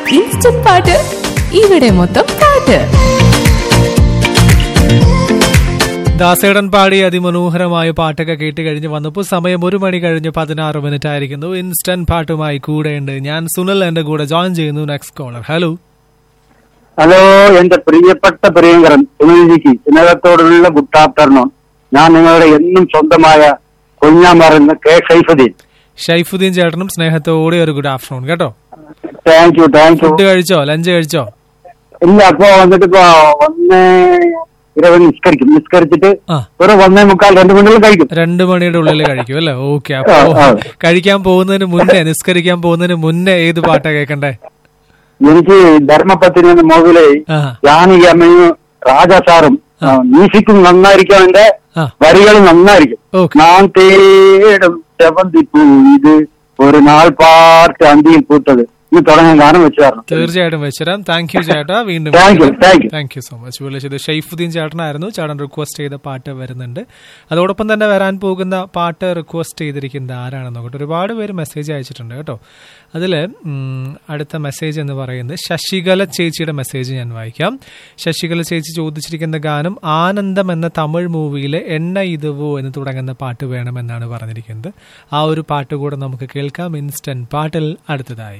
Instant പാട്ട് ഇവിടെ മൊത്തം പാട്ട് ദാസേടൻ പാടി അതിമനോഹരമായ പാട്ടൊക്കെ കേട്ട് കഴിഞ്ഞ് വന്നപ്പോൾ സമയം ഒരു മണി കഴിഞ്ഞ് പതിനാറ് മിനിറ്റ് ആയിരിക്കുന്നു ഇൻസ്റ്റന്റ് പാട്ടുമായി കൂടെയുണ്ട് ഞാൻ സുനിൽ എന്റെ കൂടെ ജോയിൻ ചെയ്യുന്നു നെക്സ്റ്റ് കോളർ ഹലോ ഹലോ എന്റെ പ്രിയപ്പെട്ട പ്രിയങ്കരൻ സുനിൽജിക്ക് സ്നേഹത്തോടുള്ള ഗുഡ് ആഫ്റ്റർനൂൺ ഞാൻ നിങ്ങളുടെ എന്നും സ്വന്തമായ കൊഞ്ഞാമറുന്ന കെ ഷൈഫുദ്ദീൻ ഷൈഫുദ്ദീൻ ചേട്ടനും സ്നേഹത്തോടെ ഒരു ഗുഡ് ആഫ്റ്റർനൂൺ കേട്ടോ thank you thank you food കഴിച്ചോ ലഞ്ച് കഴിച്ചോ ഇല്ല അപ്പൊ വന്നിട്ട് ഇപ്പൊ ഒന്ന് ഇരുപത് നിസ്കരിക്കും നിസ്കരിച്ചിട്ട് ആ ഒരു ഒന്നേ മുക്കാൽ രണ്ട് മണികൾ കഴിക്കും രണ്ട് മണിയുടെ ഉള്ളിൽ കഴിക്കും അല്ലേ ഓക്കെ അപ്പൊ ആ, ആ. കഴിക്കാൻ പോകുന്നതിന് മുന്നേ നിസ്കരിക്കാൻ പോകുന്നതിന് മുന്നേ ഏത് പാട്ടാ കേൾക്കണ്ടേ എനിക്ക് ധർമ്മപത്തിന് എന്ന മൂവിലെ ആ ജാനകി അമ്മയും രാജാ സാറും മ്യൂസിക്കും നന്നായിരിക്കും എന്റെ ആ വരികൾ നന്നായിരിക്കും ഓക്കെ ഞാൻ തേടും ചെവന്തിപ്പൂ ഇത് ഒരു നാൾ പാർട്ട് അന്തിയിൽ പൂത്തത് ഈ തുടങ്ങാൻ ഗാനം വെച്ചു തരണം തീർച്ചയായിട്ടും വെച്ചുതരാം താങ്ക് യു ചേട്ടാ വീണ്ടും thank you thank you thank you so much വിളിച്ചത് ഷെയ്ഫുദ്ദീൻ ചേട്ടനായിരുന്നു ചേട്ടൻ റിക്വസ്റ്റ് ചെയ്ത പാട്ട് വരുന്നുണ്ട് അതോടൊപ്പം തന്നെ വരാൻ പോകുന്ന പാട്ട് റിക്വസ്റ്റ് ചെയ്തിരിക്കുന്നത് ആരാണെന്ന് നോക്കട്ടെ ഒരുപാട് പേര് മെസ്സേജ് അയച്ചിട്ടുണ്ട് കേട്ടോ അതിൽ അടുത്ത മെസ്സേജ് എന്ന് പറയുന്നത് ശശികല ചേച്ചിയുടെ മെസ്സേജ് ഞാൻ വായിക്കാം ശശികല ചേച്ചി ചോദിച്ചിരിക്കുന്ന ഗാനം ആനന്ദം എന്ന തമിഴ് മൂവിയിലെ എണ്ണ ഇതുവോ എന്ന് തുടങ്ങുന്ന പാട്ട് വേണമെന്നാണ് പറഞ്ഞിരിക്കുന്നത് ആ ഒരു പാട്ട് കൂടെ നമുക്ക് കേൾക്കാം ഇൻസ്റ്റന്റ് പാട്ടിൽ അടുത്തതായി